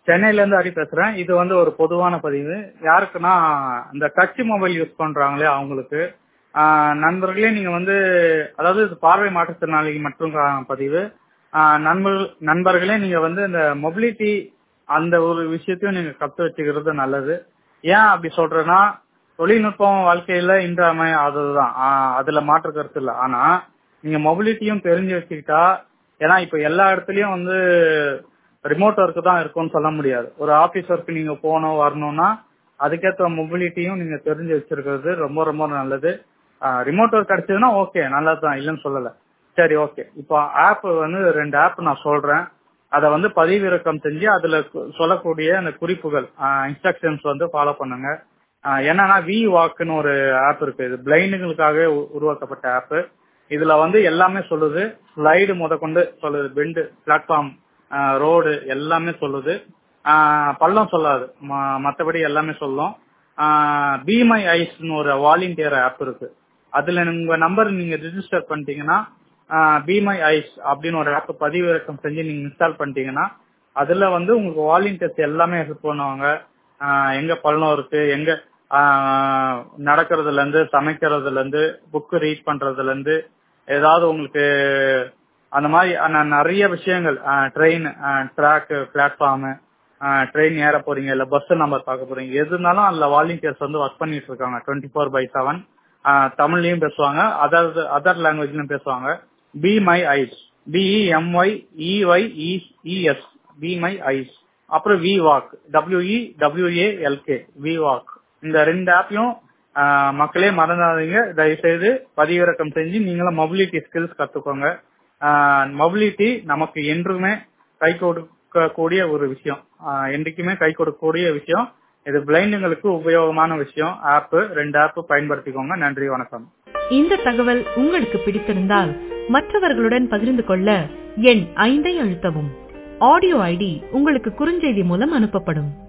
சென்னையில இருந்து ஹரி பேசுறேன் இது வந்து ஒரு பொதுவான பதிவு யாருக்குன்னா இந்த டச் மொபைல் யூஸ் பண்றாங்களே அவங்களுக்கு ஆஹ் நண்பர்களே நீங்க வந்து அதாவது இது பார்வை மாற்றுத்திறனாளிக்கு மட்டும் கா- பதிவு ஆஹ் நண்பர்கள் நண்பர்களே நீங்க வந்து இந்த மொபிலிட்டி அந்த ஒரு விஷயத்தையும் நீங்க கத்து வச்சுக்கிறது நல்லது ஏன் அப்படி சொல்றேன்னா தொழில்நுட்பம் வாழ்க்கையில இன்றியமையாததுதான் ஆஹ் அதுல மாற்று கருத்து இல்லை ஆனா நீங்க மொபிலிட்டியும் தெரிஞ்சு வச்சுக்கிட்டா ஏன்னா இப்ப எல்லா இடத்துலயும் வந்து ரிமோட் ஒர்க் தான் இருக்கும்னு சொல்ல முடியாது ஒரு ஆபீஸ் ஒர்க் நீங்க போகணும் வரணும்னா அதுக்கேற்ற மொபிலிட்டியும் நீங்க தெரிஞ்சு வச்சிருக்கிறது ரொம்ப ரொம்ப நல்லது ரிமோட் ஒர்க் கிடைச்சதுன்னா ஓகே நல்லது தான் இல்லைன்னு சொல்லல சரி ஓகே இப்போ ஆப் வந்து ரெண்டு ஆப் நான் சொல்றேன் அதை வந்து பதிவிறக்கம் செஞ்சு அதுல கு- சொல்லக்கூடிய அந்த குறிப்புகள் இன்ஸ்ட்ரக்ஷன்ஸ் வந்து ஃபாலோ பண்ணுங்க ஆஹ் என்னன்னா வி வாக்குன்னு ஒரு ஆப் இருக்கு இது பிளைண்டுகளுக்காகவே உ- உருவாக்கப்பட்ட ஆப் இதுல வந்து எல்லாமே சொல்லுது ஸ்லைடு முதற்கொண்டு சொல்லுது பெண்டு பிளாட்ஃபார்ம் ரோடு எல்லாமே சொல்லுது ஆஹ் பள்ளம் சொல்லாது ம- மத்தபடி எல்லாமே சொல்லும் பிமை ஐஸ்னு ஒரு வாலண்டியர் ஆப் இருக்கு அதுல உங்க நம்பர் நீங்க ரிஜிஸ்டர் பண்ணிட்டீங்கன்னா பிமை ஐஸ் அப்படின்னு ஒரு ஆப் பதிவிறக்கம் செஞ்சு நீங்க இன்ஸ்டால் பண்ணிட்டீங்கன்னா அதுல வந்து உங்களுக்கு வாலண்டியர்ஸ் எல்லாமே ஹெல்ப் பண்ணுவாங்க ஆஹ் எங்க பள்ளம் இருக்கு எங்க ஆஹ் நடக்கிறதுல இருந்து சமைக்கிறதுல இருந்து புக் ரீட் பண்றதுல இருந்து ஏதாவது உங்களுக்கு அந்த மாதிரி ந- நிறைய விஷயங்கள் ட்ரெயின் ட்ராக் பிளாட்ஃபார்ம் ட்ரெயின் ஏற போறீங்க இல்ல பஸ் நம்பர் பார்க்க போறீங்க எது இருந்தாலும் அதுல வாலண்டியர்ஸ் வந்து ஒர்க் பண்ணிட்டு இருக்காங்க டுவெண்ட்டி ஃபோர் பை செவன் தமிழ்லயும் பேசுவாங்க அதர் அதர் லாங்குவேஜ்லயும் பேசுவாங்க be my eyes B E M Y E Y E S be my eyes அப்புறம் we walk W E W A L K we walk இந்த ரெண்டு ஆப்பையும் மக்களே மறந்துடாதீங்க தயவு செய்து பதிவிறக்கம் செஞ்சு நீங்களும் மொபிலிட்டி ஸ்கில்ஸ் கத்துக்கோங்க மொபிலிட்டி நமக்கு என்றுமே கை கொடுக்கக்கூடிய ஒரு விஷயம் ஆஹ் என்றைக்குமே கை கொடுக்கக்கூடிய விஷயம் இது பிளைண்டுங்களுக்கு உபயோகமான விஷயம் ஆப் ரெண்டு ஆப் பயன்படுத்திக்கோங்க நன்றி வணக்கம் இந்த தகவல் உங்களுக்கு பிடித்திருந்தால் மற்றவர்களுடன் பகிர்ந்து கொள்ள எண் ஐந்தை அழுத்தவும் ஆடியோ ஐடி உங்களுக்கு குறுஞ்செய்தி மூலம் அனுப்பப்படும்